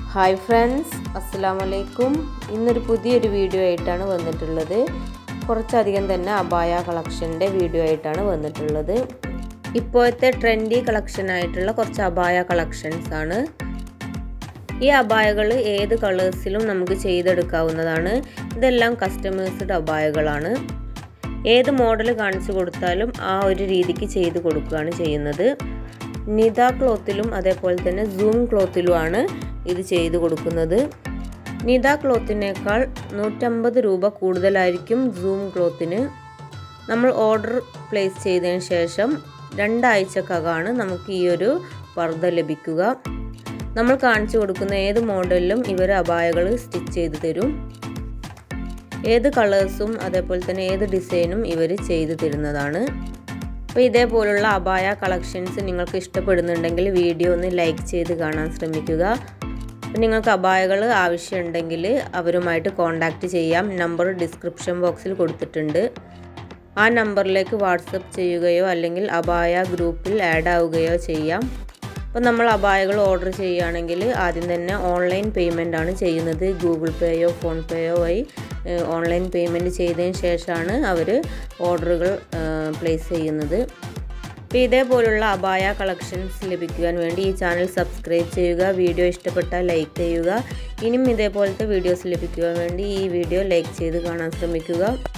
hi friends അസ്സാം വലൈക്കും ഇന്നൊരു പുതിയൊരു വീഡിയോ ആയിട്ടാണ് വന്നിട്ടുള്ളത് കുറച്ചധികം തന്നെ അബായ കളക്ഷൻ്റെ വീഡിയോ ആയിട്ടാണ് വന്നിട്ടുള്ളത് ഇപ്പോഴത്തെ ട്രെൻഡി കളക്ഷൻ ആയിട്ടുള്ള കുറച്ച് അബായ കളക്ഷൻസ് ആണ് ഈ അബായകൾ ഏത് കളേഴ്സിലും നമുക്ക് ചെയ്തെടുക്കാവുന്നതാണ് ഇതെല്ലാം കസ്റ്റമേഴ്സ്ഡ് അബായകളാണ് ഏത് മോഡൽ കാണിച്ചു കൊടുത്താലും ആ ഒരു രീതിക്ക് ചെയ്ത് കൊടുക്കുകയാണ് ചെയ്യുന്നത് നിത ക്ലോത്തിലും അതേപോലെ തന്നെ സൂം ക്ലോത്തിലുമാണ് ഇത് ചെയ്തു കൊടുക്കുന്നത് നിത ക്ലോത്തിനേക്കാൾ നൂറ്റമ്പത് രൂപ കൂടുതലായിരിക്കും സൂം ക്ലോത്തിന് നമ്മൾ ഓർഡർ പ്ലേസ് ചെയ്തതിന് ശേഷം രണ്ടാഴ്ചക്കകമാണ് നമുക്ക് ഈ ഒരു പർദ്ദ ലഭിക്കുക നമ്മൾ കാണിച്ചു കൊടുക്കുന്ന ഏത് മോഡലിലും ഇവർ അബായകൾ സ്റ്റിച്ച് ചെയ്ത് തരും ഏത് കളേഴ്സും അതേപോലെ തന്നെ ഏത് ഡിസൈനും ഇവർ ചെയ്തു തരുന്നതാണ് അപ്പോൾ ഇതേപോലുള്ള അബായ കളക്ഷൻസ് നിങ്ങൾക്ക് ഇഷ്ടപ്പെടുന്നുണ്ടെങ്കിൽ വീഡിയോ ഒന്ന് ലൈക്ക് ചെയ്ത് കാണാൻ ശ്രമിക്കുക അപ്പോൾ നിങ്ങൾക്ക് അബായകൾ ആവശ്യമുണ്ടെങ്കിൽ അവരുമായിട്ട് കോൺടാക്റ്റ് ചെയ്യാം നമ്പർ ഡിസ്ക്രിപ്ഷൻ ബോക്സിൽ കൊടുത്തിട്ടുണ്ട് ആ നമ്പറിലേക്ക് വാട്സപ്പ് ചെയ്യുകയോ അല്ലെങ്കിൽ അബായ ഗ്രൂപ്പിൽ ആഡ് ആവുകയോ ചെയ്യാം അപ്പോൾ നമ്മൾ അബായകൾ ഓർഡർ ചെയ്യുകയാണെങ്കിൽ ആദ്യം തന്നെ ഓൺലൈൻ പേയ്മെൻ്റ് ആണ് ചെയ്യുന്നത് ഗൂഗിൾ പേയോ ഫോൺ പേയോ വഴി ഓൺലൈൻ പേയ്മെൻറ്റ് ചെയ്തതിന് ശേഷമാണ് അവർ ഓർഡറുകൾ പ്ലേസ് ചെയ്യുന്നത് അപ്പോൾ ഇതേപോലുള്ള അബായ കളക്ഷൻസ് ലഭിക്കുവാൻ വേണ്ടി ഈ ചാനൽ സബ്സ്ക്രൈബ് ചെയ്യുക വീഡിയോ ഇഷ്ടപ്പെട്ടാൽ ലൈക്ക് ചെയ്യുക ഇനിയും ഇതേപോലത്തെ വീഡിയോസ് ലഭിക്കുവാൻ വേണ്ടി ഈ വീഡിയോ ലൈക്ക് ചെയ്ത് കാണാൻ ശ്രമിക്കുക